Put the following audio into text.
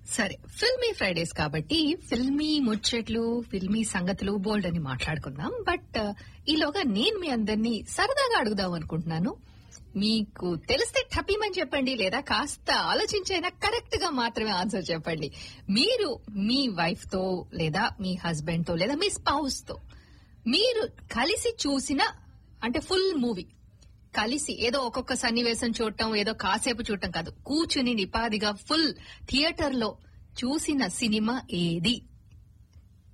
సరే ఫిల్మీ ఫ్రైడేస్ కాబట్టి ఫిల్మీ ముచ్చట్లు ఫిల్మీ సంగతులు బోల్డ్ అని మాట్లాడుకుందాం బట్ ఈలోగా నేను మీ అందరినీ సరదాగా అడుగుదాం అనుకుంటున్నాను మీకు తెలిస్తే టపీమని చెప్పండి లేదా కాస్త ఆలోచించైనా కరెక్ట్ గా మాత్రమే ఆన్సర్ చెప్పండి మీరు మీ వైఫ్ తో లేదా మీ హస్బెండ్ తో లేదా మీ స్పౌస్ తో మీరు కలిసి చూసిన అంటే ఫుల్ మూవీ కలిసి ఏదో ఒక్కొక్క సన్నివేశం చూడటం ఏదో కాసేపు చూడటం కాదు కూర్చుని నిపాదిగా ఫుల్ థియేటర్ లో చూసిన సినిమా ఏది